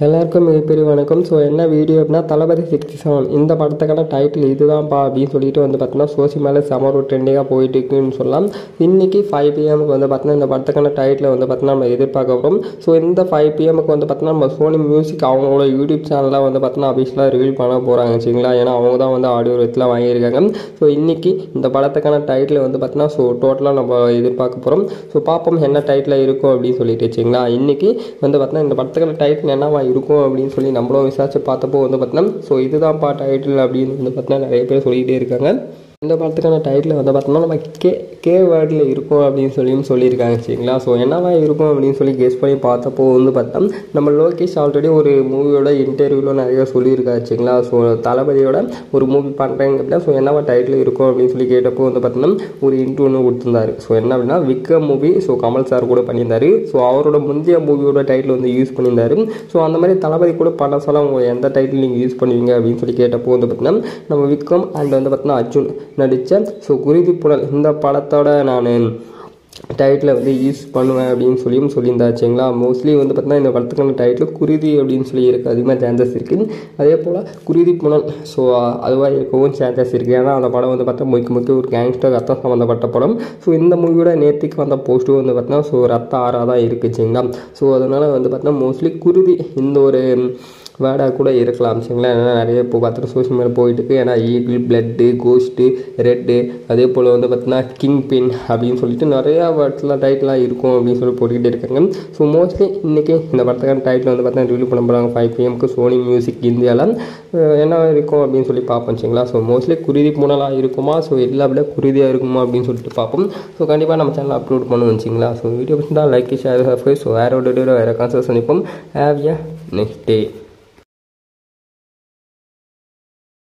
எல்லாருக்கும் மிகப்பெரிய வணக்கம் ஸோ என்ன வீடியோ அப்படின்னா தளபதி சிக்ஸ்டி செவன் இந்த படத்துக்கான டைட்டில் இதுதான்ப்பா அப்படின்னு சொல்லிட்டு வந்து பார்த்தீங்கன்னா சோசியல் மேலே செம ஒரு ட்ரெண்டிங்காக போயிட்டு இருக்குன்னு சொல்லலாம் இன்னைக்கு ஃபைவ் பிஎம்க்கு வந்து பார்த்தீங்கன்னா இந்த படத்துக்கான டைட்டில் வந்து பார்த்தீங்கன்னா நம்ம எதிர்பார்க்க போகிறோம் ஸோ இந்த ஃபைவ் பிஎம்க்கு வந்து பார்த்தீங்கன்னா நம்ம சோனி மியூசிக் அவங்களோட யூடியூப் சேனலில் வந்து பார்த்தீங்கன்னா அபிஷியலாக ரிவீல் பண்ண போகிறாங்க சரிங்களா ஏன்னா அவங்க தான் வந்து ஆடியோ விதத்தில் வாங்கியிருக்காங்க ஸோ இன்னைக்கு இந்த படத்துக்கான டைட்டில் வந்து பார்த்தீங்கன்னா ஸோ டோட்டலாக நம்ம எதிர்பார்க்க போகிறோம் ஸோ பார்ப்போம் என்ன டைட்டில் இருக்கும் அப்படின்னு சொல்லிட்டு வச்சுங்களா இன்னைக்கு வந்து பார்த்தீங்கன்னா இந்த படத்துக்கான டைட்டில் என்னவா இருக்கும் அப்படின்னு சொல்லி நம்மளும் விசாரிச்சு பார்த்தப்போ வந்து பார்த்தீங்கன்னா ஸோ இதுதான்ப்பா டைட்டில் அப்படின்னு வந்து பார்த்தீங்கன்னா நிறைய பேர் சொல்லிக்கிட்டே இருக்காங்க இந்த படத்துக்கான டைட்டில் வந்து பார்த்தோம்னா நம்ம கே கே வேர்டில் இருக்கும் அப்படின்னு சொல்லியும் சொல்லியிருக்காங்க சரிங்களா ஸோ என்னவா இருக்கும் அப்படின்னு சொல்லி கெஸ் பண்ணி பார்த்தப்போ வந்து பார்த்தா நம்ம லோகேஷ் ஆல்ரெடி ஒரு மூவியோட இன்டர்வியூவில் நிறைய சொல்லியிருக்காரு சரிங்களா ஸோ தளபதியோட ஒரு மூவி பண்ணுறேங்க அப்படின்னா ஸோ என்னவா டைட்டில் இருக்கும் அப்படின்னு சொல்லி கேட்டப்போ வந்து பார்த்தோம்னா ஒரு இன்ட்ரூ ஒன்று கொடுத்துருந்தாரு ஸோ என்ன அப்படின்னா Vikram movie so Kamal sir கூட பண்ணியிருந்தாரு ஸோ அவரோட முந்தைய மூவியோட டைட்டில் வந்து யூஸ் பண்ணியிருந்தாரு ஸோ அந்த மாதிரி தளபதி கூட பண்ண சொல்ல அவங்க எந்த டைட்டில் நீங்கள் யூஸ் பண்ணுவீங்க அப்படின்னு சொல்லி கேட்டப்போ வந்து பார்த்தீங்கன்னா நம்ம விக்ரம் அண்ட் வந்து பார்த்தீங்கன்னா அர்ஜுன் நடித்த ஸோ குருதி புனல் இந்த படத்தோட நான் டைட்டில் வந்து யூஸ் பண்ணுவேன் அப்படின்னு சொல்லியும் சொல்லியிருந்தாச்சுங்களா மோஸ்ட்லி வந்து பார்த்தீங்கன்னா இந்த படத்துக்கான டைட்டில் குருதி அப்படின்னு சொல்லி இருக்குது அதிகமாக சான்சஸ் இருக்குது அதே போல் குருதி புனல் ஸோ அதுவாக இருக்கவும் சான்சஸ் இருக்குது ஏன்னா அந்த படம் வந்து பார்த்தா முக்கிய முக்கிய ஒரு கேங்ஸ்டர் ரத்தம் சம்மந்தப்பட்ட படம் ஸோ இந்த மூவியோட நேற்றுக்கு வந்த போஸ்ட்டும் வந்து பார்த்தீங்கன்னா ஸோ ரத்த ஆறாக தான் இருக்குச்சுங்களா ஸோ அதனால் வந்து பார்த்தீங்கன்னா மோஸ்ட்லி குருதி இந்த ஒரு வேர்டாக கூட இருக்கலாம் சரிங்களா ஏன்னா நிறைய இப்போ பார்த்துட்டு சோஷியல் மீடியா போயிட்டு இருக்கு ஏன்னா ஈகிள் பிளட்டு கோஸ்ட்டு ரெட்டு அதே போல் வந்து பார்த்தீங்கன்னா கிங் பின் அப்படின்னு சொல்லிட்டு நிறையா வேர்ட்ஸ்லாம் டைட்டிலாக இருக்கும் அப்படின்னு சொல்லி போட்டுக்கிட்டே இருக்காங்க ஸோ மோஸ்ட்லி இன்றைக்கி இந்த படத்துக்கான டைட்டில் வந்து பார்த்தீங்கன்னா ரிலீவ் பண்ண போகிறாங்க ஃபைவ் பிஎம்க்கு சோனி மியூசிக் இந்தியாவில் என்ன இருக்கும் அப்படின்னு சொல்லி பார்ப்போம் சரிங்களா ஸோ மோஸ்ட்லி குருதி புனலாக இருக்குமா ஸோ எல்லா விட குருதியாக இருக்குமா அப்படின்னு சொல்லிட்டு பார்ப்போம் ஸோ கண்டிப்பாக நம்ம சேனல் அப்லோட் பண்ணுவோம் வச்சிங்களா ஸோ வீடியோ பிடிச்சிருந்தா லைக் ஷேர் சப்ஸ்கிரைப் ஸோ வேறு ஒரு வீடியோ வேறு கான்சர்ட் சந்திப்போம் ஹேவ் எ நெக்ஸ்ட் டே